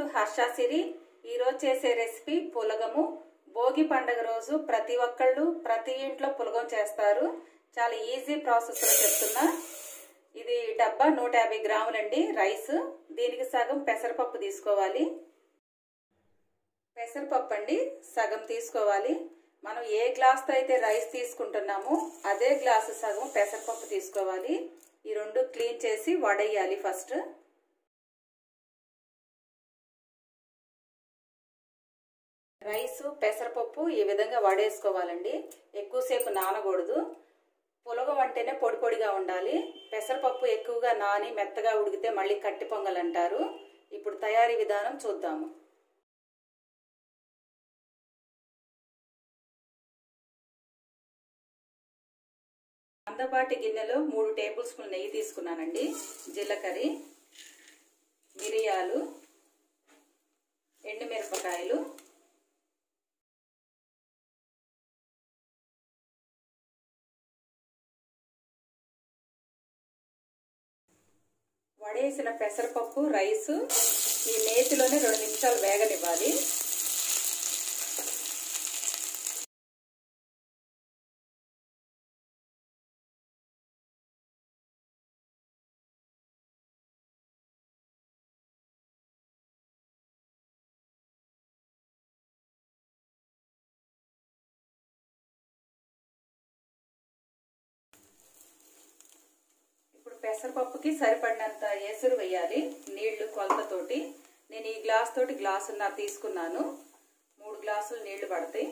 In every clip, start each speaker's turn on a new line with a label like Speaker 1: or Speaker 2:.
Speaker 1: హర్షాసిరి ఈరోజు చేసే రెసిపీ పులగము భోగి పండగ రోజు ప్రతి ఒక్కళ్ళు ప్రతి ఇంట్లో పులగం చేస్తారు చాలా ఈజీ ప్రాసెస్లో చెప్తున్నా ఇది డబ్బా నూట యాభై గ్రాములండి రైస్ దీనికి సగం పెసరపప్పు తీసుకోవాలి పెసరపప్పు అండి సగం తీసుకోవాలి మనం ఏ గ్లాస్తో అయితే రైస్ తీసుకుంటున్నామో అదే గ్లాసు సగం పెసరపప్పు తీసుకోవాలి ఈ రెండు క్లీన్ చేసి వడేయాలి ఫస్ట్ రైస్ పెసరపప్పు ఈ విధంగా వడేసుకోవాలండి ఎక్కువసేపు నానకూడదు పులగం అంటేనే పొడి పొడిగా ఉండాలి పెసరపప్పు ఎక్కువగా నాని మెత్తగా ఉడికితే మళ్ళీ కట్టి పొంగల్ అంటారు ఇప్పుడు తయారీ విధానం చూద్దాము అందపాటి గిన్నెలో మూడు టేబుల్ స్పూన్ నెయ్యి తీసుకున్నానండి జీలకర్ర మిరియాలు ఎండుమిరపకాయలు వడేసిన పెసరపప్పు రైసు ఈ నేతిలోనే రెండు నిమిషాలు వేగనివ్వాలి ఇప్పుడు పెసరపప్పుకి సరిపడినంత ఎసురు వేయాలి నీళ్లు కొలతతోటి నేను ఈ గ్లాస్ తోటి గ్లాసున్నర తీసుకున్నాను మూడు గ్లాసులు నీళ్లు పడతాయి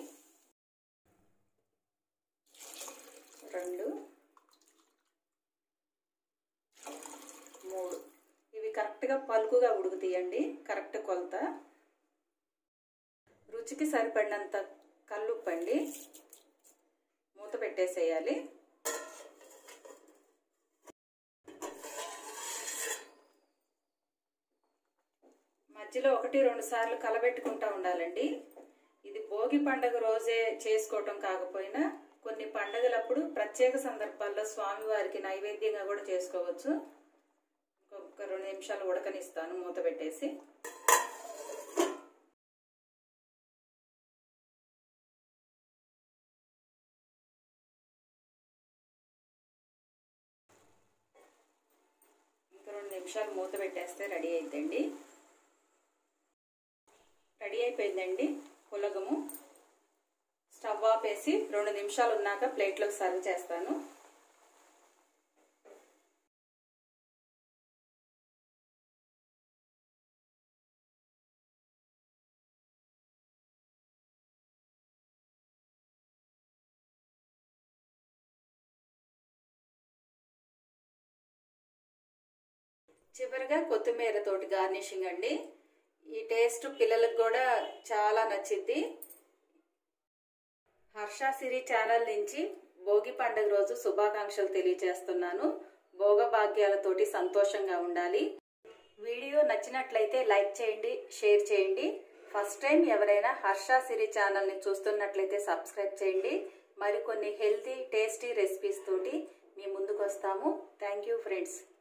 Speaker 1: రెండు మూడు ఇవి కరెక్ట్గా పలుకుగా ఉడుకుతాయండి కరెక్ట్ కొలత రుచికి సరిపడినంత కల్లుప్పండి మూత పెట్టేసేయాలి మధ్యలో ఒకటి రెండు సార్లు కలబెట్టుకుంటూ ఉండాలండి ఇది భోగి పండుగ రోజే చేసుకోవటం కాకపోయినా కొన్ని పండుగలప్పుడు ప్రత్యేక సందర్భాల్లో స్వామివారికి నైవేద్యంగా కూడా చేసుకోవచ్చు ఇంకొక రెండు నిమిషాలు ఉడకనిస్తాను మూత పెట్టేసి ఇంకా రెండు నిమిషాలు మూత పెట్టేస్తే రెడీ అయిద్దండి రెడీ అయిపోయిందండి పులగము స్టవ్ ఆపేసి రెండు నిమిషాలు ఉన్నాక ప్లేట్లోకి సర్వ్ చేస్తాను చివరిగా కొత్తిమీర తోటి గార్నిషింగ్ అండి ఈ టేస్ట్ పిల్లలకు కూడా చాలా నచ్చింది హర్ష సిరి ఛానల్ నుంచి భోగి పండుగ రోజు శుభాకాంక్షలు తెలియజేస్తున్నాను భోగభాగ్యాలతోటి సంతోషంగా ఉండాలి వీడియో నచ్చినట్లయితే లైక్ చేయండి షేర్ చేయండి ఫస్ట్ టైం ఎవరైనా హర్ష సిరి ఛానల్ని చూస్తున్నట్లయితే సబ్స్క్రైబ్ చేయండి మరికొన్ని హెల్తీ టేస్టీ రెసిపీస్ తోటి మీ ముందుకు వస్తాము థ్యాంక్ యూ ఫ్రెండ్స్